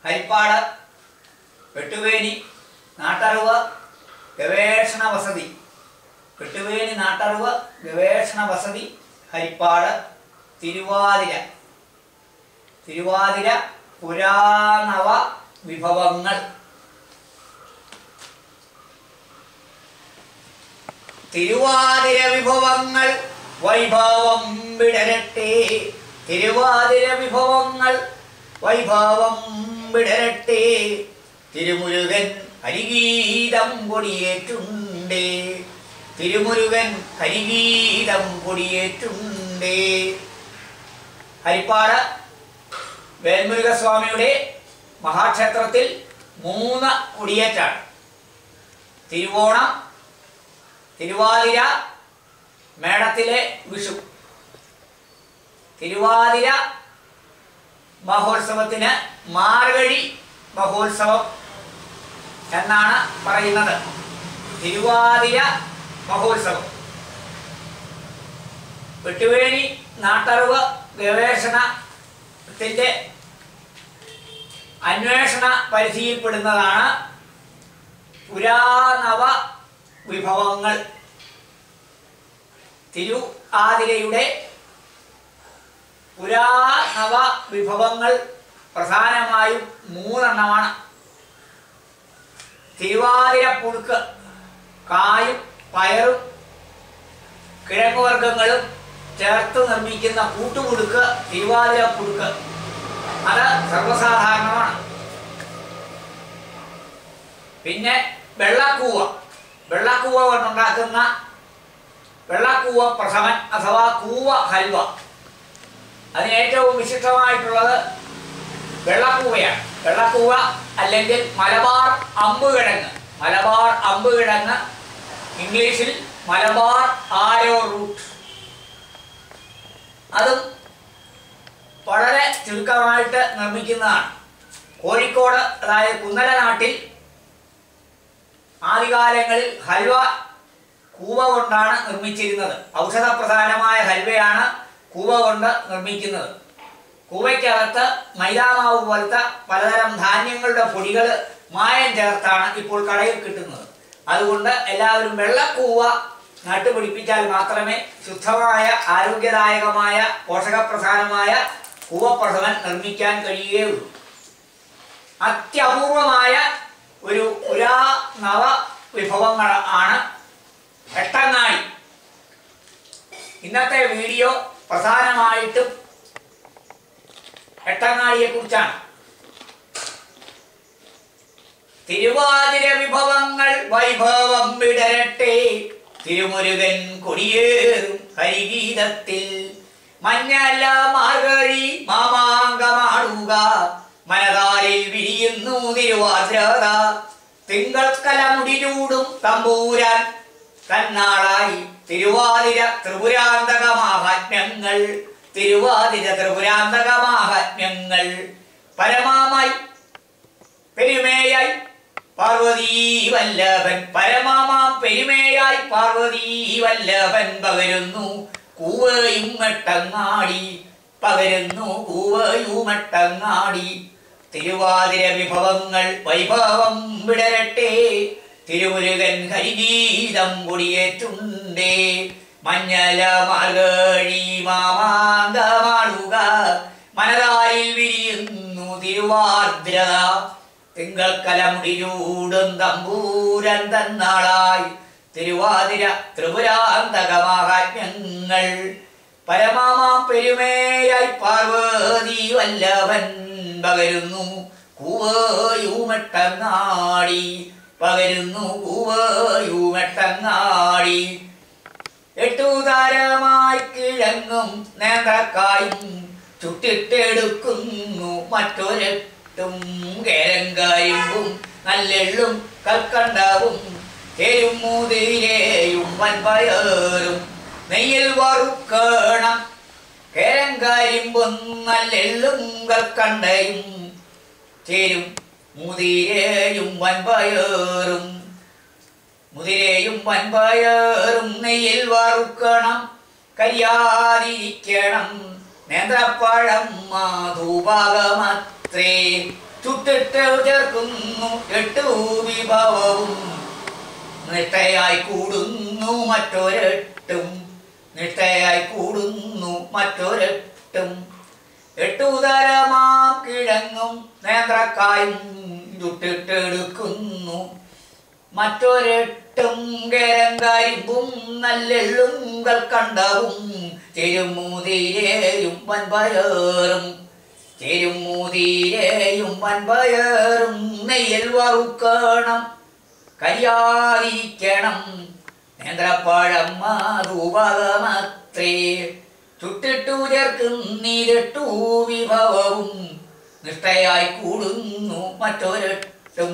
ഹരിപ്പാട് വെട്ടുവേലി നാട്ടറിവ് ഗവേഷണ വസതി വെട്ടുവേലി നാട്ടറിവ് ഗവേഷണ വസതി ഹരിപ്പാട് തിരുവാതിര തിരുവാതിര പുരാണവ വിഭവങ്ങൾ തിരുവാതിര വിഭവങ്ങൾ വൈഭവം വിടരട്ടെ തിരുവാതിര വിഭവങ്ങൾ വൈഭവം വിടരട്ടെ തിരുമുരുകൻ ഹരിഗീതം കൊടിയേറ്റുണ്ടേ തിരുമുരുകൻ ഹരിഗീതം കൊടിയേറ്റുണ്ടേ ഹരിപ്പാട് വേൽമുരുകസ്വാമിയുടെ മഹാക്ഷേത്രത്തിൽ മൂന്ന് കൊടിയേറ്റാണ് തിരുവോണം തിരുവാതിര മേടത്തിലെ വിഷു തിരുവാതിര മഹോത്സവത്തിന് മാർഗഴി മഹോത്സവം എന്നാണ് പറയുന്നത് തിരുവാതിര മഹോത്സവം വെട്ടുവേലി നാട്ടറിവ് ഗവേഷണത്തിന്റെ അന്വേഷണ പരിധിയിൽപ്പെടുന്നതാണ് പുരാനവ വിഭവങ്ങൾ തിരു ആതിരയുടെ പുരാനവ വിഭവങ്ങൾ പ്രധാനമായും മൂന്നെണ്ണമാണ് തിരുവാതിര പുഴുക്ക് കായും പയറും കിഴങ്ങുവർഗ്ഗങ്ങളും ചേർത്ത് നിർമ്മിക്കുന്ന കൂട്ടുപുഴുക്ക് തിരുവാതിര പുഴുക്ക് അത് സർവ്വസാധാരണമാണ് പിന്നെ വെള്ളക്കൂവ വെള്ളക്കൂവ കൊണ്ടുണ്ടാക്കുന്ന വെള്ളക്കൂവ പ്രഥമൻ അഥവാ കൂവ ഹൽവ അതിന് ഏറ്റവും വിശിഷ്ടമായിട്ടുള്ളത് വെള്ളക്കൂവയാണ് വെള്ളക്കൂവ അല്ലെങ്കിൽ മലബാർ അമ്പുകിഴങ്ങ് മലബാർ അമ്പുകിഴങ്ങ് ഇംഗ്ലീഷിൽ മലബാർ ആരോ റൂട്ട് അതും വളരെ ചുരുക്കമായിട്ട് നിർമ്മിക്കുന്നതാണ് കോഴിക്കോട് അതായത് കുന്നല നാട്ടിൽ ആദ്യകാലങ്ങളിൽ ഹൽവ കൂവ കൊണ്ടാണ് നിർമ്മിച്ചിരുന്നത് ഔഷധപ്രധാനമായ ഹൽവയാണ് കൂവ കൊണ്ട് നിർമ്മിക്കുന്നത് കൂവയ്ക്കകത്ത് മൈദാമാവ് പോലത്തെ പലതരം ധാന്യങ്ങളുടെ പൊടികൾ മായം ചേർത്താണ് ഇപ്പോൾ കടയിൽ കിട്ടുന്നത് അതുകൊണ്ട് എല്ലാവരും വെള്ളക്കൂവ നട്ടുപിടിപ്പിച്ചാൽ മാത്രമേ ശുദ്ധമായ ആരോഗ്യദായകമായ പോഷകപ്രധാനമായ കൂവപ്രഥമൻ നിർമ്മിക്കാൻ കഴിയുകയുള്ളൂ അത്യപൂർവമായ ഒരു പുരാ നവ വിഭവങ്ങൾ ആണ് എട്ടങ്ങാടി ഇന്നത്തെ വീഡിയോ പ്രധാനമായിട്ടും എട്ടങ്ങാടിയെ കുറിച്ചാണ് തിരുവാതിര വിഭവങ്ങൾ വൈഭവം വിടരട്ടെ തിരുമുരുകൻ കൊടിയേറും ഹരിഗീതത്തിൽ മഞ്ഞല മാർഗഴി മാമാങ്കമാടുക മനതാരിൽ വിരിയുന്നു തിരുവാതിരത തിങ്കൾക്കല മുടിചൂടും തമ്പൂരാൻ തന്നാളായി തിരുവാതിര ത്രിപുരാന്തക മാഹാത്മ്യങ്ങൾ തിരുവാതിര ത്രിപുരാന്തക മാഹാത്മ്യങ്ങൾ പരമാമായി പെരുമേയായി പാർവതീ വല്ലഭൻ പരമാമാം പെരുമേയായി പാർവതീ വല്ലഭൻ പകരുന്നു കൂവയും മെട്ടങ്ങാടി പകരുന്നു കൂവയുമട്ടങ്ങാടി തിരുവാതിര വിഭവങ്ങൾ വൈഭവം വിടരട്ടെ തിരുമുരുകൻ ഹരിഗീതം കൊടിയേറ്റുണ്ടേ മഞ്ഞല മാർഗഴി മാമാങ്കമാടുക മനതാരിൽ വിരിയുന്നു തിരുവാർദ്രത തിങ്കൾക്കലമുടിയൂടും തമ്പൂരൻ തന്നാളായി തിരുവാതിര ത്രിപുരാന്തകമാഹാത്മ്യങ്ങൾ പരമാമാം പെരുമേയായി പാർവതി വല്ലഭൻ പകരുന്നു കൂവയുമെട്ടങ്ങാടി പകരുന്നു കൂവയുമെട്ടങ്ങാടി എട്ടു താരമായി കിഴങ്ങും നേന്ത്രക്കായും ചുട്ടിട്ടെടുക്കുന്നു മറ്റൊരെട്ടും കേരങ്കാരിമ്പും നല്ലെള്ളും കൽക്കണ്ടവും എരുമുതിരയും വൻപയറും നെയ്യിൽ വറുക്കണം കേരങ്കാരിമ്പും നല്ലെള്ളും കൽക്കണ്ടയും ചേരും മുതിരയും വൻപയറും മുതിരയും വൻപയറും നെയ്യിൽ വറുക്കണം കരിയാതിരിക്കണം നേന്ത്രപ്പഴം മാധുപാകമത്രേ ചുട്ടിട്ട് ചേർക്കുന്നു എട്ടു വിഭവവും നിഷ്ഠയായി കൂടുന്നു മറ്റൊരെട്ടും നിഷ്ഠയായി കൂടുന്നു മറ്റൊരെട്ടും എട്ടു തരമാം കിഴങ്ങും നേന്ത്രക്കായും ചുട്ടിട്ടെടുക്കുന്നു മറ്റൊരെട്ടും കേരങ്കരിമ്പും നല്ലെള്ളും കൽക്കണ്ടവും ചെരുമൂതിരേയും വൻപയറും ചെരുമൂതിരേയും വൻപയറും നെയ്യൽ വറുക്കണം കരിയാതിരിക്കണം നേന്ത്രപ്പഴം മാതൂപകമത്രേ ചുട്ടിട്ടു ചേർക്കുന്നിരട്ടു വിഭവവും നിഷ്ഠയായി കൂടുന്നു മറ്റൊരട്ടും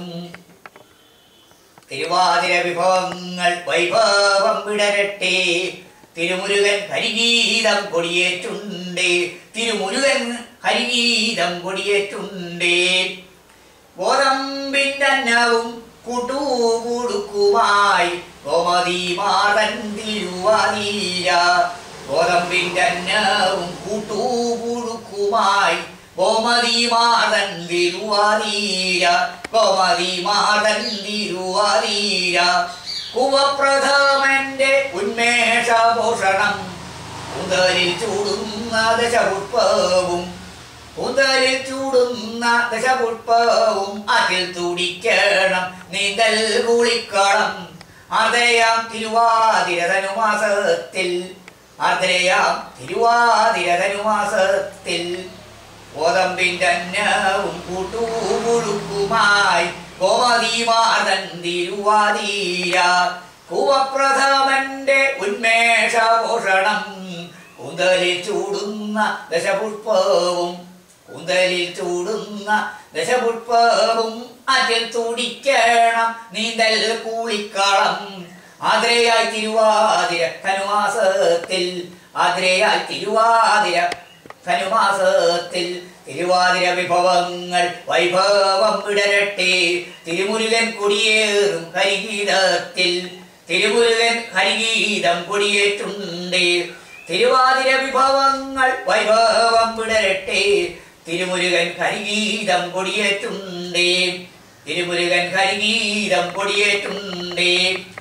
തിരുവാതിര വിഭവങ്ങൾ വൈഭവം വിടരട്ടെ തിരുമുരുകൻ ഹരിഗീതം കൊടിയേറ്റുണ്ടേ തിരുമുരുകൻ ഹരിഗീതം കൊടിയേറ്റുണ്ടേ ഗോതമ്പിൻ്റെ അന്നവും കൂട്ടുകൂടുക്കുമായി ഗോമതി മാതൻ തിരുവാതിര ഗോതമ്പിൻ്റെ അന്നവും കൂട്ടുകൂടുക്കുമായി ഗോമതി മാതൻ തിരുവാതിര ഗോമതി മാതൻ തിരുവാതിര കുവപ്രഥമന്റെ ഉന്മേഷഭൂഷണം ഉദരിൽ ചൂടുന്ന ദശപുഷ്പവും ഉദരിൽ ചൂടുന്ന ദശപുഷ്പവും അതിൽ തുടിക്കണം നീന്തൽ കുളിക്കണം ആർദ്രയാം തിരുവാതിര ധനുമാസത്തിൽ ആർദ്രയാം തിരുവാതിര ധനുമാസത്തിൽ ഗോതമ്പിൻ്റെ അന്നവും കൂട്ടുകുഴുക്കുമായി ഗോമതിമാതൻ തിരുവാതിര കുവപ്രഥമന്റെ ഉന്മേഷഭൂഷണം കുന്തലിൽ ചൂടുന്ന ദശപുഷ്പവും കുന്തലിൽ ചൂടുന്ന ദശപുഷ്പവും അതിൽ തുടിക്കണം നീന്തൽ കൂളിക്കളം ആദ്രയായി തിരുവാതിര ധനുമാസത്തിൽ ആദ്രയായി തിരുവാതിര ധനുമാസത്തിൽ തിരുവാതിര വിഭവങ്ങൾ വൈഭവം വിടരട്ടെ തിരുമുരുകൻ കൊടിയേറും ഹരിഗീതത്തിൽ തിരുമുരുകൻ ഹരിഗീതം കൊടിയേറ്റുണ്ടേ തിരുവാതിര വിഭവങ്ങൾ വൈഭവം വിടരട്ടെ തിരുമുരുകൻ ഹരിഗീതം കൊടിയേറ്റുണ്ടേ തിരുമുരുകൻ ഹരിഗീതം കൊടിയേറ്റുണ്ടേ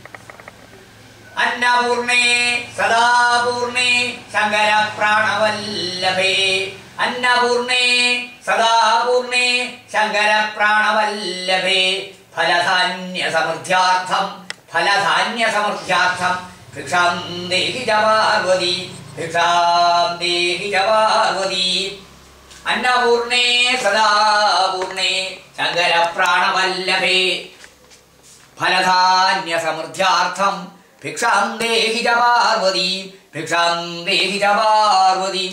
അന്നപൂർണേ സദാപൂർണേ ശങ്കര പ്രാണവല്ലഭേ അന്നപൂർണേ സദാപൂർണേ ശങ്കര പ്രാണവല്ലഭേ ഫലധാന്യ സമൃദ്ധ്യാർത്ഥം ഫലധാന്യ സമൃദ്ധ്യാർത്ഥം ഭിക്ഷാം ദേഹി ച പാർവതി ഭിക്ഷാം ദേഹി ച പാർവതി അന്നപൂർണേ സദാപൂർണേ ശങ്കര പ്രാണവല്ലഭേ ഫലധാന്യ സമൃദ്ധ്യാർത്ഥം ഭിക്ഷാം ദേഹി ച പാർവതി ഭിക്ഷാം ദേഹി ച പാർവതി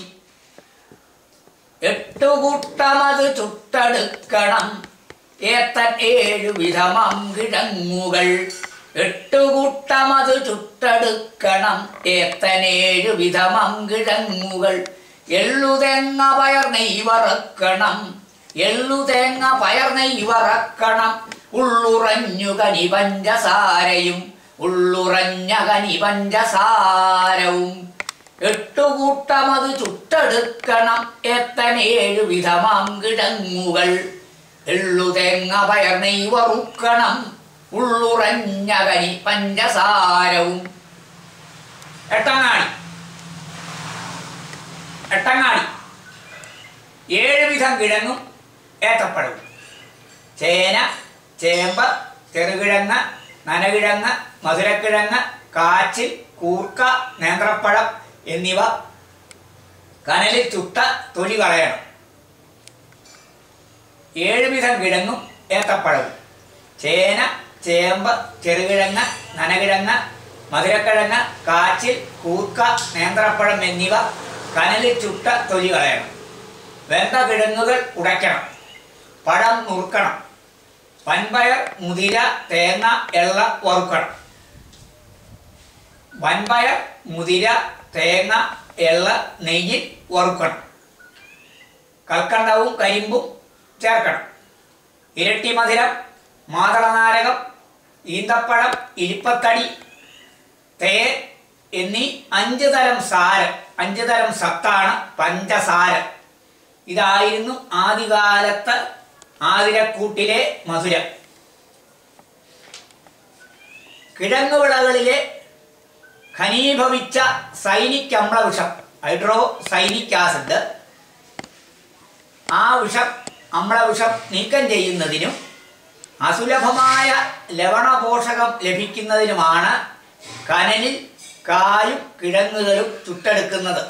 എട്ടു കൂട്ടമത് ചുട്ടെടുക്കണം ഏത്തൻ ഏഴു വിധമം കിഴങ്ങുകൾ എട്ടു കൂട്ടമത് ചുട്ടെടുക്കണം ഏത്തനേഴു വിധമം കിഴങ്ങുകൾ എള്ളു തേങ്ങ പയർ നെയ് വറക്കണം എള്ളു തേങ്ങ പയർ നെയ് വറക്കണം ഉള്ളുറഞ്ഞു കനി പഞ്ചസാരയും ഉള്ളുറഞ്ഞ കനി പഞ്ചസാരവും എട്ടുകൂട്ടമത് ചുട്ടെടുക്കണം എത്തനേഴു വിധമാം കിടങ്ങുകൾ എള്ളു തേങ്ങ പയർ നെയ് വറുക്കണം ഉള്ളുറഞ്ഞ കനി പഞ്ചസാരവും എട്ടങ്ങാടി എട്ടങ്ങാടി ഏഴ് വിധം കിഴങ്ങും ഏത്തപ്പഴവും ചേന ചേമ്പ് ചെറുകിഴങ്ങ് നനകിഴങ്ങ് മധുരക്കിഴങ്ങ് കാച്ചിൽ കൂർക്ക നേന്ത്രപ്പഴം എന്നിവ കനലിൽ ചുട്ട തൊലി കളയണം ഏഴ് വിധം കിഴങ്ങും ഏത്തപ്പഴവും ചേന ചേമ്പ് ചെറുകിഴങ്ങ് നനകിഴങ്ങ് മധുരക്കിഴങ്ങ് കാച്ചിൽ കൂർക്ക നേന്ത്രപ്പഴം എന്നിവ കനലിൽ ചുട്ട തൊലി കളയണം വെന്ത കിഴങ്ങുകൾ ഉടയ്ക്കണം പഴം നുറുക്കണം വൻപയർ മുതിര തേങ്ങ എള്ള വറുക്കണം വൻപയർ മുതിര തേങ്ങ എള്ള നെയ്യിൽ വറുക്കണം കൽക്കണ്ടവും കരിമ്പും ചേർക്കണം ഇരട്ടി മധുരം മാതളനാരകം ഈന്തപ്പഴം ഇരിപ്പത്തടി തേൻ എന്നീ അഞ്ച് തരം സാരം അഞ്ച് തരം സത്താണ് പഞ്ചസാര ഇതായിരുന്നു ആദ്യകാലത്ത് ആതിരക്കൂട്ടിലെ മധുരം കിഴങ്ങുവിളകളിലെ ഖനീഭവിച്ച സൈനിക് അമ്ലവിഷം ഹൈഡ്രോ സൈനിക് ആസിഡ് ആ വിഷം അമ്ലവിഷം നീക്കം ചെയ്യുന്നതിനും അസുലഭമായ ലവണപോഷകം ലഭിക്കുന്നതിനുമാണ് കനലിൽ കായും കിഴങ്ങുകളും ചുട്ടെടുക്കുന്നത്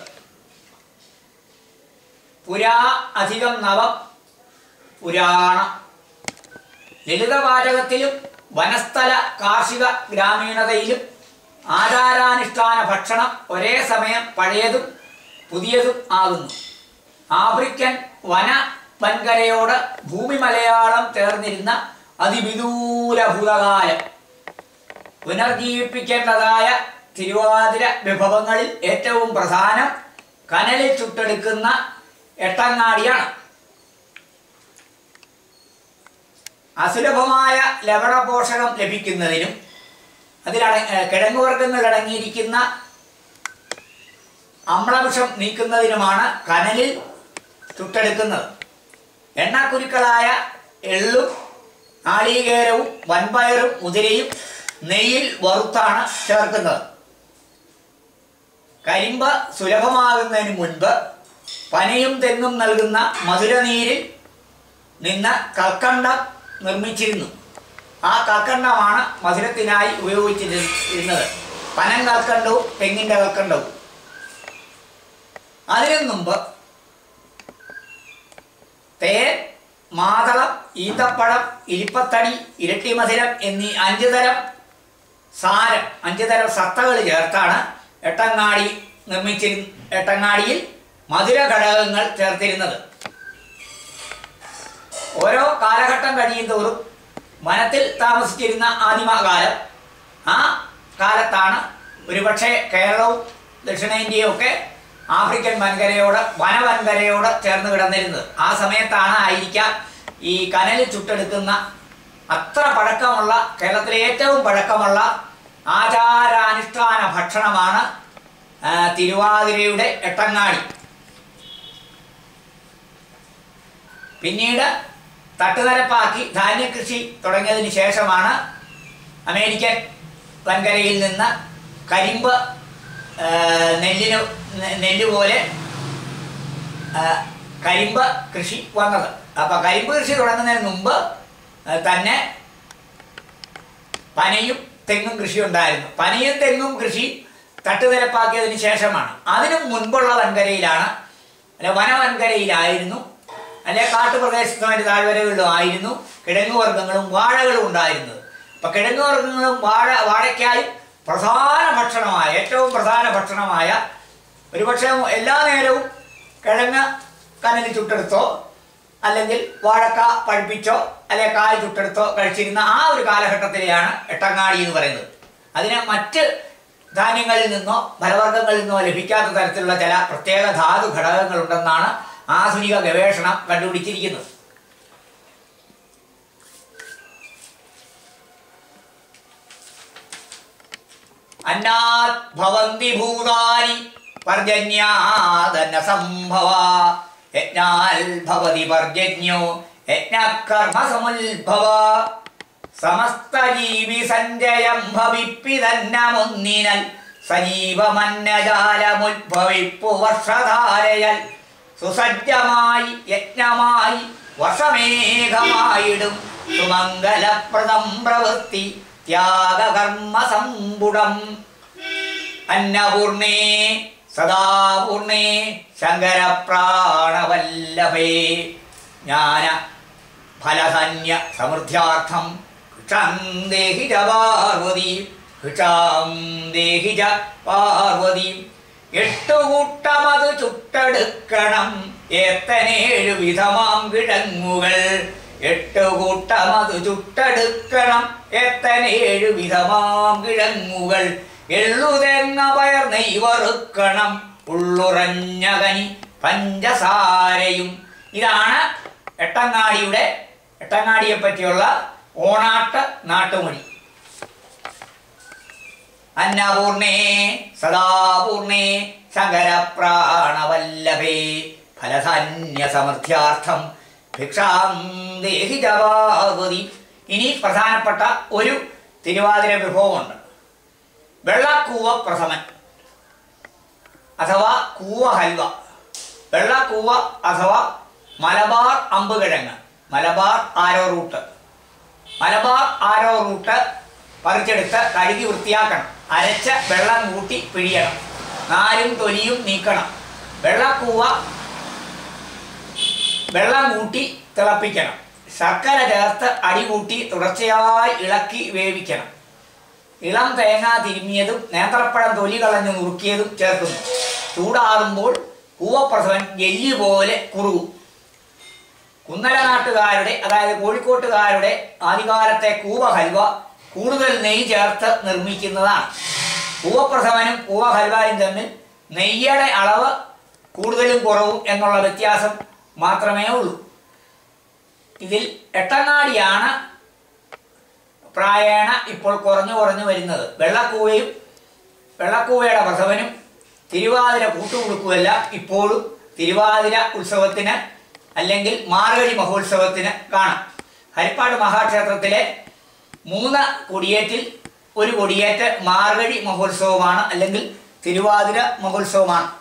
പുരാ അധികം നവം പുരാണം ലളിതവാചകത്തിലും വനസ്ഥല കാർഷിക ഗ്രാമീണതയിലും ആചാരാനുഷ്ഠാന ഭക്ഷണം ഒരേ സമയം പഴയതും പുതിയതും ആകുന്നു ആഫ്രിക്കൻ വന വൻകരയോട് ഭൂമി മലയാളം ചേർന്നിരുന്ന അതിവിദൂര ഭൂതകാലം പുനർജീവിപ്പിക്കേണ്ടതായ തിരുവാതിര വിഭവങ്ങളിൽ ഏറ്റവും പ്രധാനം കനലിൽ ചുട്ടെടുക്കുന്ന എട്ടങ്ങാടിയാണ് അസുലഭമായ ലവണപോഷകം ലഭിക്കുന്നതിനും അതിലട കിഴങ്ങുവർഗ്ഗങ്ങൾ അടങ്ങിയിരിക്കുന്ന അമ്ലവിഷം നീക്കുന്നതിനുമാണ് കനലിൽ ചുട്ടെടുക്കുന്നത് എണ്ണക്കുരുക്കളായ എള്ളും നാളികേരവും വൻപയറും മുതിരയും നെയ്യിൽ വറുത്താണ് ചേർക്കുന്നത് കരിമ്പ് സുലഭമാകുന്നതിന് മുൻപ് പനയും തെങ്ങും നൽകുന്ന മധുരനീരിൽ നിന്ന് കൽക്കണ്ടം നിർമ്മിച്ചിരുന്നു ആ കൽക്കണ്ടമാണ് മധുരത്തിനായി ഉപയോഗിച്ചിരുന്നത് പനം കൽക്കണ്ടവും തെങ്ങിൻ്റെ കൽക്കണ്ടവും അതിനു മുമ്പ് തേൻ മാതളം ഈന്തപ്പഴം ഇരിപ്പത്തടി ഇരട്ടി മധുരം എന്നീ അഞ്ചു തരം സാരം അഞ്ചു തരം സത്തകൾ ചേർത്താണ് എട്ടങ്ങാടി നിർമ്മിച്ചിരു എട്ടങ്ങാടിയിൽ മധുര ഘടകങ്ങൾ ചേർത്തിരുന്നത് ഓരോ കാലഘട്ടം കഴിയുന്തോറും വനത്തിൽ താമസിച്ചിരുന്ന ആദിമകാലം ആ കാലത്താണ് ഒരുപക്ഷെ കേരളവും ദക്ഷിണേന്ത്യയും ഒക്കെ ആഫ്രിക്കൻ വൻകരയോട് വനവൻകരയോട് ചേർന്ന് കിടന്നിരുന്നത് ആ സമയത്താണ് ആയിരിക്കാം ഈ കനലിൽ ചുട്ടെടുക്കുന്ന അത്ര പഴക്കമുള്ള കേരളത്തിലെ ഏറ്റവും പഴക്കമുള്ള ആചാരാനുഷ്ഠാന ഭക്ഷണമാണ് ആ, തിരുവാതിരയുടെ എട്ടങ്ങാടി പിന്നീട് തട്ടുതരപ്പാക്കി ധാന്യകൃഷി തുടങ്ങിയതിന് ശേഷമാണ് അമേരിക്കൻ വൻകരയിൽ നിന്ന് കരിമ്പ് ആ, നെല്ലിന് നെ- നെല്ല് പോലെ ആ, കരിമ്പ് കൃഷി വന്നത് അപ്പൊ കരിമ്പ് കൃഷി തുടങ്ങുന്നതിന് മുമ്പ് ആ, തന്നെ പനയും തെങ്ങും കൃഷി ഉണ്ടായിരുന്നു പനയും തെങ്ങും കൃഷി തട്ടുനിരപ്പാക്കിയതിന് ശേഷമാണ് അതിനു മുൻപുള്ള വൻകരയിലാണ് അല്ലെ വനവൻകരയിലായിരുന്നു അല്ലെ കാട്ടുപ്രദേശത്തോ അതിന്റെ താഴ്വരകളിലും ആയിരുന്നു കിഴങ്ങുവർഗ്ഗങ്ങളും വാഴകളും ഉണ്ടായിരുന്നത് അപ്പൊ കിഴങ്ങുവർഗ്ഗങ്ങളും വാഴ വാഴയ്ക്കായും പ്രധാന ഭക്ഷണമായ ഏറ്റവും പ്രധാന ഭക്ഷണമായ ഒരുപക്ഷെ എല്ലാ നേരവും കിഴങ്ങ് കനലിൽ ചുട്ടെടുത്തോ അല്ലെങ്കിൽ വാഴക്ക പഴുപ്പിച്ചോ അല്ലെങ്കിൽ കായ ചുട്ടെടുത്തോ കഴിച്ചിരുന്ന ആ ഒരു കാലഘട്ടത്തിലെയാണ് എട്ടങ്ങാടി എന്ന് പറയുന്നത് അതിന് മറ്റ് ധാന്യങ്ങളിൽ നിന്നോ ഫലവർഗ്ഗങ്ങളിൽ നിന്നോ ലഭിക്കാത്ത തരത്തിലുള്ള ചില പ്രത്യേക ധാതു ഘടകങ്ങൾ ഉണ്ടെന്നാണ് ആധുനിക ഗവേഷണം കണ്ടുപിടിച്ചിരിക്കുന്നത് അന്നാത് ഭവന്തി ഭൂതാനി പർജന്യാദന സംഭവ യജ്ഞാൽ ഭവതി പർജന്യോ യജ്ഞകർമ്മ സമുത്ഭവ സമസ്ത ജീവി സഞ്ജയം ഭവിപ്പിതന്നമൊന്നിനൽ സജീവമന്നജാലമുദ്ഭവിപ്പു വർഷധാരയൽ സുസജ്ജമായി യജ്ഞമായി വർഷമേഘമായിടും സുമംഗലപ്രദം പ്രവൃത്തി ത്യാഗകർമ്മ സമ്പുടം അന്നപൂർണേ സദാപൂർണേ ശങ്കരപ്രാണവല്ലഭേ ജ്ഞാന ഫലധന്യ സമൃദ്ധ്യാർത്ഥം ഭിക്ഷാം ദേഹി ച പാർവതി ഭിക്ഷാം ദേഹി ച പാർവതി എട്ടുകൂട്ടമത് ചുട്ടെടുക്കണം ഏത്തനേഴു വിധമാം കിഴങ്ങുകൾ എട്ടുകൂട്ടമത് ചുട്ടെടുക്കണം ഏത്തനേഴു വിധമാം കിഴങ്ങുകൾ എള്ളുതേങ്ങ പയർ നെയ് വറുക്കണം ഉള്ളുറഞ്ഞ കനി പഞ്ചസാരയും ഇതാണ് എട്ടങ്ങാടിയുടെ എട്ടങ്ങാടിയെ പറ്റിയുള്ള ഓണാട്ട് നാട്ടുമൊഴി അന്നപൂർണേ സദാപൂർണേ ശങ്കരപ്രാണവല്ലഭേ ഫലധാന്യ സമൃദ്ധ്യാർത്ഥം ഭിക്ഷാം ദേഹി ച പാർവതി ഇനി പ്രധാനപ്പെട്ട ഒരു തിരുവാതിര വിഭവമുണ്ട് വെള്ളക്കൂവ പ്രഥമൻ അഥവാ കൂവ ഹൽവ വെള്ളക്കൂവ അഥവാ മലബാർ അമ്പുകിഴങ്ങ് Malabar arrowroot Malabar arrowroot പറിച്ചെടുത്ത് കഴുകി വൃത്തിയാക്കണം അരച്ച വെള്ളം കൂട്ടി പിഴിയണം നാലും തൊലിയും നീക്കണം വെള്ളക്കൂവ വെള്ളം കൂട്ടി തിളപ്പിക്കണം ശർക്കര ചേർത്ത് അടി കൂട്ടി തുടർച്ചയായി ഇളക്കി വേവിക്കണം ഇളം തേങ്ങ തിരുമ്മിയതും നേന്ത്രപ്പഴം തൊലി കളഞ്ഞു നുറുക്കിയതും ചേർക്കുന്നു ചൂടാറുമ്പോൾ കൂവപ്രസവൻ എല്ല് പോലെ കുറുകും കുന്നല നാട്ടുകാരുടെ അതായത് കോഴിക്കോട്ടുകാരുടെ ആദ്യകാലത്തെ കൂവ ഹൽവ കൂടുതൽ നെയ്യ് ചേർത്ത് നിർമ്മിക്കുന്നതാണ് കൂവപ്രസവനും കൂവ ഹൽവയും തമ്മിൽ നെയ്യുടെ അളവ് കൂടുതലും കുറവും എന്നുള്ള വ്യത്യാസം മാത്രമേ ഉള്ളൂ ഇതിൽ എട്ടങ്ങാടിയാണ് പ്രായേണ ഇപ്പോൾ കുറഞ്ഞു കുറഞ്ഞു വരുന്നത് വെള്ളക്കൂവയും വെള്ളക്കൂവയുടെ പ്രസവനും തിരുവാതിര കൂട്ടുകൊടുക്കുമല്ല ഇപ്പോഴും തിരുവാതിര ഉത്സവത്തിന് അല്ലെങ്കിൽ മാർഗഴി മഹോത്സവത്തിന് കാണാം ഹരിപ്പാട് മഹാക്ഷേത്രത്തിലെ മൂന്ന് കൊടിയേറ്റിൽ ഒരു കൊടിയേറ്റ് മാർഗഴി മഹോത്സവമാണ് അല്ലെങ്കിൽ തിരുവാതിര മഹോത്സവമാണ്